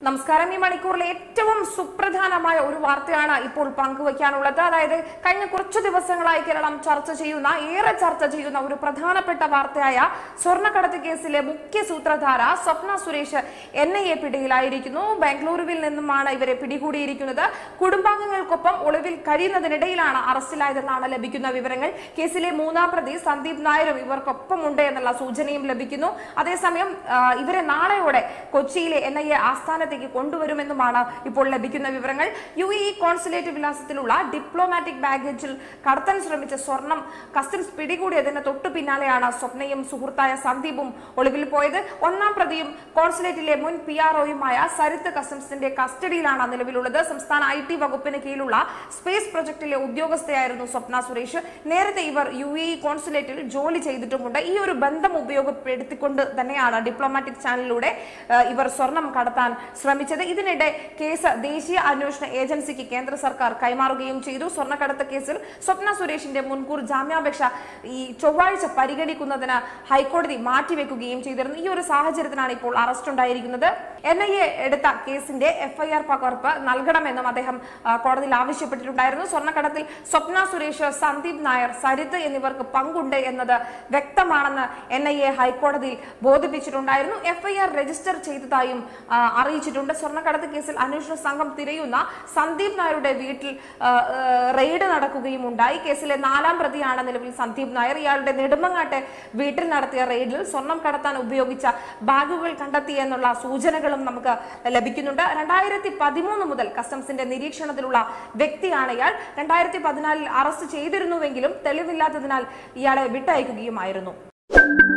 നമസ്കാരം ഈ മണിക്കൂറിലെ ഏറ്റവും സുപ്രധാനമായ ഒരു വാർത്തയാണ് ഇപ്പോൾ പങ്കുവയ്ക്കാനുള്ളത് അതായത് കഴിഞ്ഞ കുറച്ചു ദിവസങ്ങളായി കേരളം ചർച്ച ചെയ്യുന്ന ഏറെ ചർച്ച ചെയ്യുന്ന ഒരു പ്രധാനപ്പെട്ട വാർത്തയായ സ്വർണ്ണക്കടത്ത് കേസിലെ മുഖ്യ സൂത്രധാര Swapna Suresh N I A പിടിയിലായിരിക്കുന്നു ബാംഗ്ലൂരുവിൽ നിന്നുമാണ് ഇവരെ പിടികൂടിയിരിക്കുന്നത് കുടുംബാംഗങ്ങൾക്കൊപ്പം ഒളിവിൽ കഴിയുന്നതിനിടയിലാണ് അറസ്റ്റിലായതെന്നാണ് ലഭിക്കുന്ന വിവരങ്ങൾ കേസിലെ മൂന്നാം പ്രതി സന്ദീപ് നായരും ഇവർക്കൊപ്പമുണ്ട് എന്നുള്ള സൂചനയും ലഭിക്കുന്നു അതേസമയം ആ, ഇവരെ നാളെയോടെ കൊച്ചിയിലെ എൻ ഐ എ ആസ്ഥാനത്തേക്ക് കൊണ്ടുവരുമെന്നുമാണ് ഇപ്പോൾ ലഭിക്കുന്ന വിവരങ്ങൾ യു എ ഇ കോൺസുലേറ്റ് വിലാസത്തിലുള്ള ഡിപ്ലോമാറ്റിക് ബാഗേജിൽ കടത്താൻ ശ്രമിച്ച സ്വർണം കസ്റ്റംസ് പിടികൂടിയതിന് തൊട്ടു പിന്നാലെയാണ് സ്വപ്നയും സുഹൃത്തായ സന്ദീപും ഒളിവിൽ പോയത് ഒന്നാം പ്രതിയും കോൺസുലേറ്റിലെ മുൻ പി ആർ ഒയുമായ സരിത്ത് കസ്റ്റംസിന്റെ കസ്റ്റഡിയിലാണ് നിലവിലുള്ളത് സംസ്ഥാന ഐ ടി വകുപ്പിന് കീഴിലുള്ള സ്പേസ് പ്രൊജക്ടിലെ ഉദ്യോഗസ്ഥയായിരുന്നു സ്വപ്ന സുരേഷ് നേരത്തെ ഇവർ യു എ ഇ കോൺസുലേറ്റിൽ ജോലി ചെയ്തിട്ടുമുണ്ട് ഈ ഒരു ബന്ധം ഉപയോഗപ്പെടുത്തിക്കൊണ്ട് തന്നെയാണ് ഡിപ്ലോമാറ്റിക് ചാനലിലൂടെ ആ, ഇവർ സ്വർണം കടത്താൻ ശ്രമിച്ചത് ഇതിനിടെ കേസ് ദേശീയ അന്വേഷണ ഏജൻസിക്ക് കേന്ദ്ര സർക്കാർ കൈമാറുകയും ചെയ്തു സ്വർണ്ണക്കടത്ത് കേസിൽ സ്വപ്ന സുരേഷിന്റെ മുൻകൂർ ജാമ്യാപേക്ഷ ഈ ചൊവ്വാഴ്ച പരിഗണിക്കുന്നതിന് ഹൈക്കോടതി മാറ്റിവെക്കുകയും ചെയ്തിരുന്നു ഈ ഒരു സാഹചര്യത്തിലാണ് ഇപ്പോൾ അറസ്റ്റ് ഉണ്ടായിരിക്കുന്നത് എൻ ഐ എ എടുത്ത കേസിന്റെ എഫ്ഐആർ പകർപ്പ് നൽകണമെന്നും അദ്ദേഹം ആ, കോടതിയിൽ ആവശ്യപ്പെട്ടിട്ടുണ്ടായിരുന്നു സ്വർണ്ണക്കടത്തിൽ സ്വപ്ന സുരേഷ് സന്ദീപ് നായർ സരിത്ത് എന്നിവർക്ക് പങ്കുണ്ട് എന്നത് വ്യക്തമാണെന്ന് എൻ ഐ എ ഹൈക്കോടതിയിൽ ബോധിപ്പിച്ചിട്ടുണ്ടായിരുന്നു എഫ്ഐആർ രജിസ്റ്റർ ചെയ്തതായും ആ, അറിയിച്ചിട്ടുണ്ട് സ്വർണ്ണക്കടത്ത് കേസിൽ അന്വേഷണ സംഘം തിരയുന്ന സന്ദീപ് നായരുടെ വീട്ടിൽ ആ, ആ, റെയ്ഡ് നടക്കുകയും ഉണ്ടായി കേസിലെ നാലാം പ്രതിയാണ് നിലവിൽ സന്ദീപ് നായർ ഇയാളുടെ നെടുമങ്ങാട്ടെ വീട്ടിൽ നടത്തിയ റെയ്ഡിൽ സ്വർണം കടത്താൻ ഉപയോഗിച്ച ബാഗുകൾ കണ്ടെത്തി എന്നുള്ള സൂചനകളും നമുക്ക് ലഭിക്കുന്നുണ്ട് രണ്ടായിരത്തി പതിമൂന്ന് മുതൽ കസ്റ്റംസിന്റെ നിരീക്ഷണത്തിലുള്ള വ്യക്തിയാണ് ഇയാൾ രണ്ടായിരത്തി പതിനാലിൽ അറസ്റ്റ് ചെയ്തിരുന്നുവെങ്കിലും തെളിവില്ലാത്തതിനാൽ ഇയാളെ വിട്ടയക്കുകയുമായിരുന്നു